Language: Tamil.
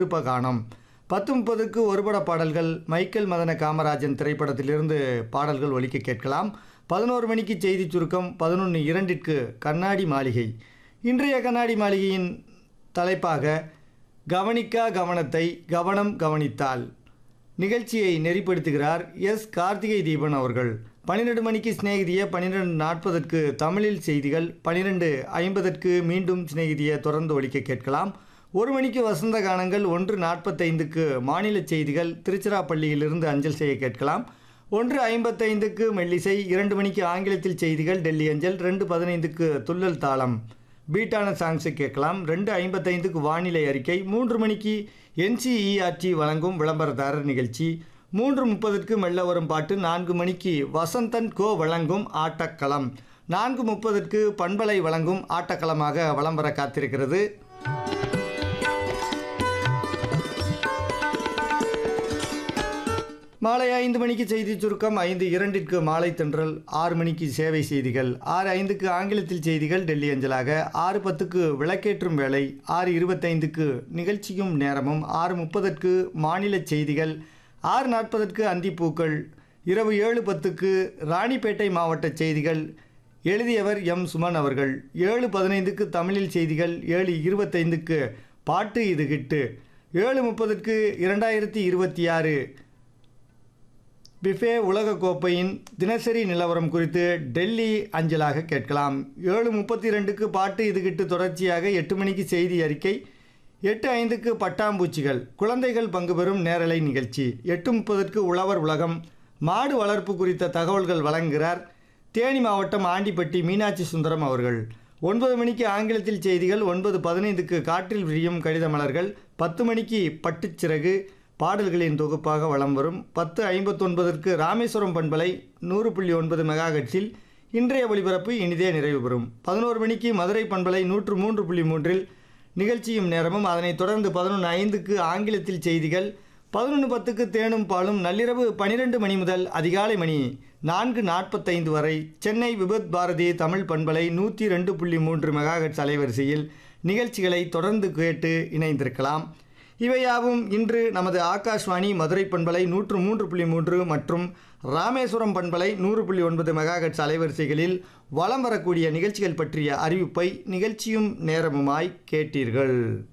காணம் பத்து முப்பதுக்கு ஒருபட பாடல்கள் மைக்கேல் மதன காமராஜன் திரைப்படத்திலிருந்து பாடல்கள் ஒலிக்க கேட்கலாம் பதினோரு மணிக்கு செய்தி சுருக்கம் பதினொன்று இரண்டிற்கு கண்ணாடி மாளிகை இன்றைய கண்ணாடி மாளிகையின் தலைப்பாக கவனிக்கா கவனத்தை கவனம் கவனித்தால் நிகழ்ச்சியை நெறிப்படுத்துகிறார் எஸ் கார்த்திகை தீபன் அவர்கள் பன்னிரெண்டு மணிக்கு சிநேகிதிய பன்னிரெண்டு நாற்பதற்கு தமிழில் செய்திகள் பன்னிரெண்டு ஐம்பதற்கு மீண்டும் சிநேகிதிய தொடர்ந்து ஒலிக்க கேட்கலாம் ஒரு மணிக்கு வசந்த கானங்கள் ஒன்று நாற்பத்தைந்துக்கு மாநில செய்திகள் திருச்சிராப்பள்ளியிலிருந்து அஞ்சல் செய்ய கேட்கலாம் ஒன்று ஐம்பத்தைந்துக்கு மெல்லிசை இரண்டு மணிக்கு ஆங்கிலத்தில் செய்திகள் டெல்லி அஞ்சல் ரெண்டு பதினைந்துக்கு துள்ளல் தாளம் பீட்டான சாங்ஸை கேட்கலாம் ரெண்டு ஐம்பத்தைந்துக்கு வானிலை அறிக்கை மூன்று மணிக்கு என்சிஇஆர்டி வழங்கும் விளம்பரதாரர் நிகழ்ச்சி மூன்று முப்பதுக்கு மெல்ல வரும் பாட்டு நான்கு மணிக்கு வசந்தன் கோ வழங்கும் ஆட்டக்களம் நான்கு முப்பதுக்கு பண்பலை வழங்கும் ஆட்டக்களமாக வலம் வர காத்திருக்கிறது மாலை ஐந்து மணிக்கு செய்தி சுருக்கம் ஐந்து இரண்டிற்கு மாலை தென்றல் ஆறு மணிக்கு சேவை செய்திகள் ஆறு ஐந்துக்கு ஆங்கிலத்தில் செய்திகள் டெல்லி அஞ்சலாக ஆறு பத்துக்கு விளக்கேற்றும் வேலை ஆறு இருபத்தைந்துக்கு நிகழ்ச்சியும் நேரமும் ஆறு முப்பதற்கு மாநில செய்திகள் ஆறு நாற்பதற்கு அந்திப்பூக்கள் இரவு ஏழு பத்துக்கு ராணிப்பேட்டை மாவட்ட செய்திகள் எழுதியவர் எம் சுமன் அவர்கள் ஏழு பதினைந்துக்கு தமிழில் செய்திகள் ஏழு இருபத்தைந்துக்கு பாட்டு இது கிட்டு ஏழு முப்பதுக்கு இரண்டாயிரத்தி இருபத்தி ஆறு பிஃபே உலகக்கோப்பையின் தினசரி நிலவரம் குறித்து டெல்லி அஞ்சலாக கேட்கலாம் ஏழு முப்பத்தி ரெண்டுக்கு பாட்டு இதுகிட்டு தொடர்ச்சியாக எட்டு மணிக்கு செய்தி அறிக்கை எட்டு ஐந்துக்கு பட்டாம்பூச்சிகள் குழந்தைகள் பங்கு பெறும் நேரலை நிகழ்ச்சி எட்டு முப்பதற்கு உழவர் உலகம் மாடு வளர்ப்பு குறித்த தகவல்கள் வழங்குகிறார் தேனி மாவட்டம் ஆண்டிப்பட்டி மீனாட்சி சுந்தரம் அவர்கள் ஒன்பது மணிக்கு ஆங்கிலத்தில் செய்திகள் ஒன்பது பதினைந்துக்கு காற்றில் விரியும் கடித மலர்கள் பத்து மணிக்கு பட்டுச்சிறகு பாடல்களின் தொகுப்பாக வலம் வரும் பத்து ஐம்பத்தொன்பதற்கு ராமேஸ்வரம் பண்பலை நூறு புள்ளி ஒன்பது மெகாஹெட்ஸில் இன்றைய ஒளிபரப்பு இனிதே நிறைவு பெறும் பதினோரு மணிக்கு மதுரை பண்பலை நூற்று மூன்று புள்ளி மூன்றில் நிகழ்ச்சியும் நேரமும் அதனைத் தொடர்ந்து பதினொன்று ஐந்துக்கு ஆங்கிலத்தில் செய்திகள் பதினொன்று பத்துக்கு தேனும் பாலும் நள்ளிரவு பனிரெண்டு மணி முதல் அதிகாலை மணி நான்கு நாற்பத்தைந்து வரை சென்னை விபத் பாரதி தமிழ் பண்பலை நூற்றி ரெண்டு புள்ளி மூன்று மெகாஹெட்ஸ் அலைவரிசையில் நிகழ்ச்சிகளை தொடர்ந்து கேட்டு இணைந்திருக்கலாம் இவையாவும் இன்று நமது ஆகாஷ்வாணி மதுரை பண்பலை நூற்று மூன்று புள்ளி மூன்று மற்றும் ராமேஸ்வரம் பண்பலை நூறு புள்ளி ஒன்பது மெகாஹெட்ஸ் அலைவரிசைகளில் வலம் வரக்கூடிய நிகழ்ச்சிகள் பற்றிய அறிவிப்பை நிகழ்ச்சியும் நேரமுமாய் கேட்டீர்கள்